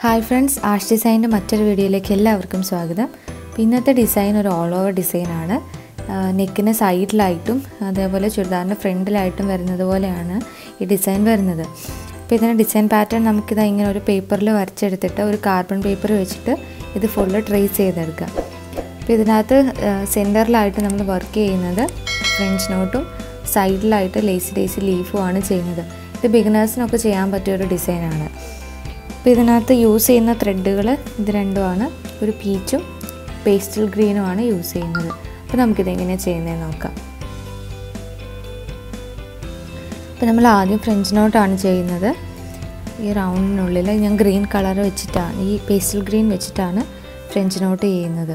hi friends ash ഡിസൈൻ്റെ മറ്റൊരു വീഡിയോയിലേക്ക് എല്ലാവർക്കും സ്വാഗതം അപ്പോൾ ഇന്നത്തെ ഡിസൈൻ ഒരു ഓൾ ഓവർ ഡിസൈനാണ് നെക്കിന് സൈഡിലായിട്ടും അതേപോലെ ചുരിദാറിൻ്റെ ഫ്രണ്ടിലായിട്ടും വരുന്നത് പോലെയാണ് ഈ ഡിസൈൻ വരുന്നത് അപ്പോൾ ഇതിൻ്റെ ഡിസൈൻ പാറ്റേൺ നമുക്കിത് ഇങ്ങനെ ഒരു പേപ്പറിൽ വരച്ചെടുത്തിട്ട് ഒരു കാർബൺ പേപ്പർ വെച്ചിട്ട് ഇത് ഫുള്ള് ട്രേസ് ചെയ്തെടുക്കാം അപ്പോൾ ഇതിനകത്ത് സെൻറ്ററിലായിട്ട് നമ്മൾ വർക്ക് ചെയ്യുന്നത് ഫ്രഞ്ച് നോട്ടും സൈഡിലായിട്ട് ലേസി ലേസി ലീഫുമാണ് ചെയ്യുന്നത് ഇത് ബിഗിനേഴ്സിനൊക്കെ ചെയ്യാൻ പറ്റിയ ഒരു ഡിസൈനാണ് അപ്പോൾ ഇതിനകത്ത് യൂസ് ചെയ്യുന്ന ത്രെഡുകൾ ഇത് രണ്ടുമാണ് ഒരു പീച്ചും പേസ്റ്റൽ ഗ്രീനുമാണ് യൂസ് ചെയ്യുന്നത് അപ്പോൾ നമുക്കിത് എങ്ങനെയാണ് ചെയ്യുന്നതെന്ന് നോക്കാം അപ്പോൾ നമ്മൾ ആദ്യം ഫ്രഞ്ച് നോട്ടാണ് ചെയ്യുന്നത് ഈ റൗണ്ടിനുള്ളിൽ ഞാൻ ഗ്രീൻ കളർ വെച്ചിട്ടാണ് ഈ പേസ്റ്റൽ ഗ്രീൻ വെച്ചിട്ടാണ് ഫ്രഞ്ച് നോട്ട് ചെയ്യുന്നത്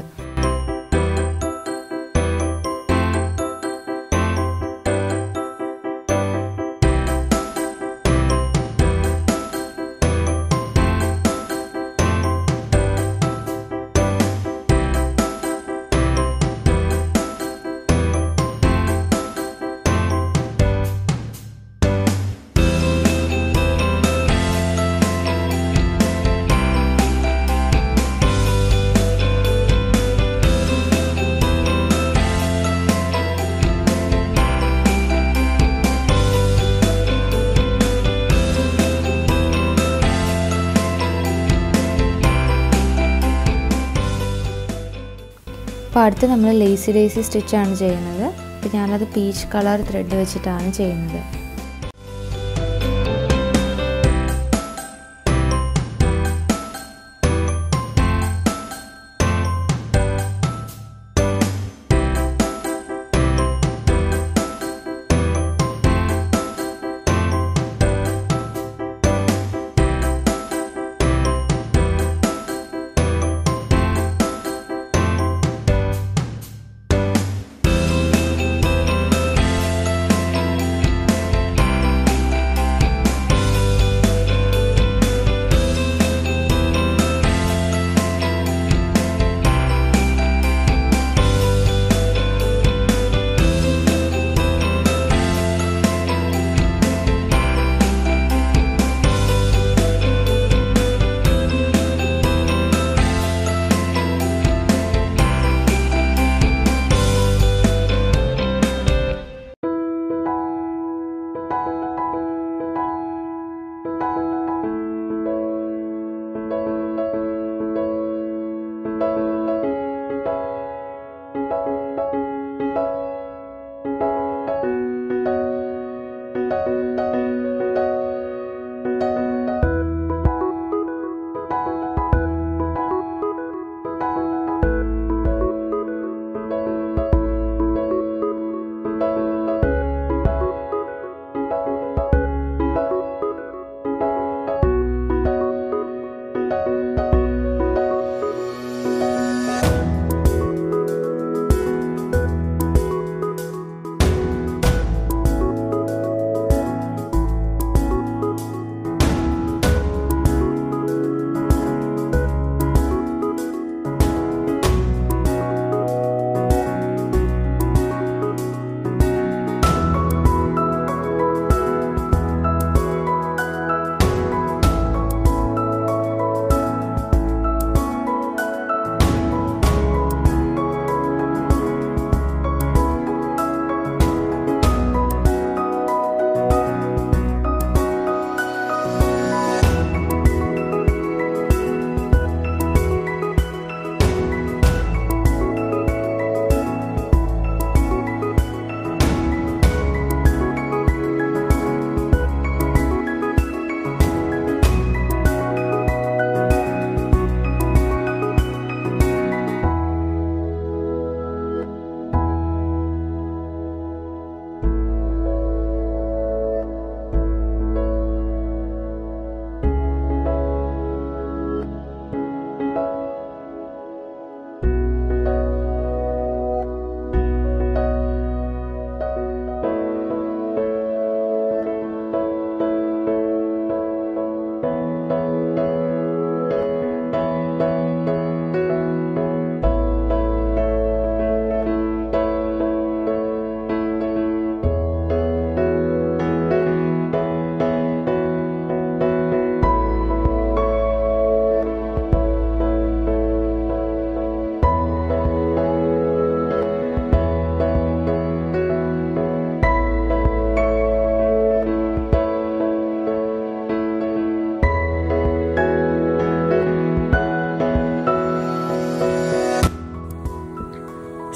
അപ്പോൾ അടുത്ത് നമ്മൾ ലേസി ലേസി സ്റ്റിച്ചാണ് ചെയ്യുന്നത് അപ്പോൾ ഞാനത് പീച്ച് കളർ ത്രെഡ് വെച്ചിട്ടാണ് ചെയ്യുന്നത്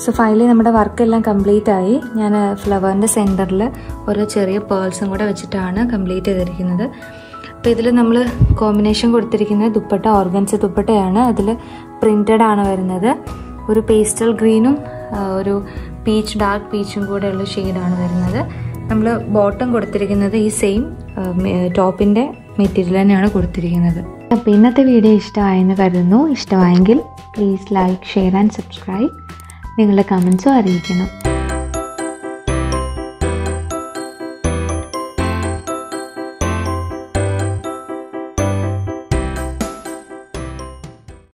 സോ ഫൈനലി നമ്മുടെ വർക്കെല്ലാം കംപ്ലീറ്റ് ആയി ഞാൻ ഫ്ലവറിൻ്റെ സെൻറ്ററിൽ ഓരോ ചെറിയ പേൾസും കൂടെ വെച്ചിട്ടാണ് കംപ്ലീറ്റ് ചെയ്തിരിക്കുന്നത് അപ്പോൾ ഇതിൽ നമ്മൾ കോമ്പിനേഷൻ കൊടുത്തിരിക്കുന്നത് ദുപ്പട്ട ഓർഗൻസ് ദുപ്പട്ടയാണ് അതിൽ പ്രിൻറ്റഡ് ആണ് വരുന്നത് ഒരു പേസ്റ്റൽ ഗ്രീനും ഒരു പീച്ച് ഡാർക്ക് പീച്ചും കൂടെയുള്ള ഷെയ്ഡാണ് വരുന്നത് നമ്മൾ ബോട്ടം കൊടുത്തിരിക്കുന്നത് ഈ സെയിം ടോപ്പിൻ്റെ മെറ്റീരിയൽ തന്നെയാണ് കൊടുത്തിരിക്കുന്നത് അപ്പോൾ ഇന്നത്തെ വീഡിയോ ഇഷ്ടമായെന്ന് കരുതുന്നു ഇഷ്ടമായെങ്കിൽ please like share and subscribe നിങ്ങളുടെ കമൻസും അറിയിക്കണം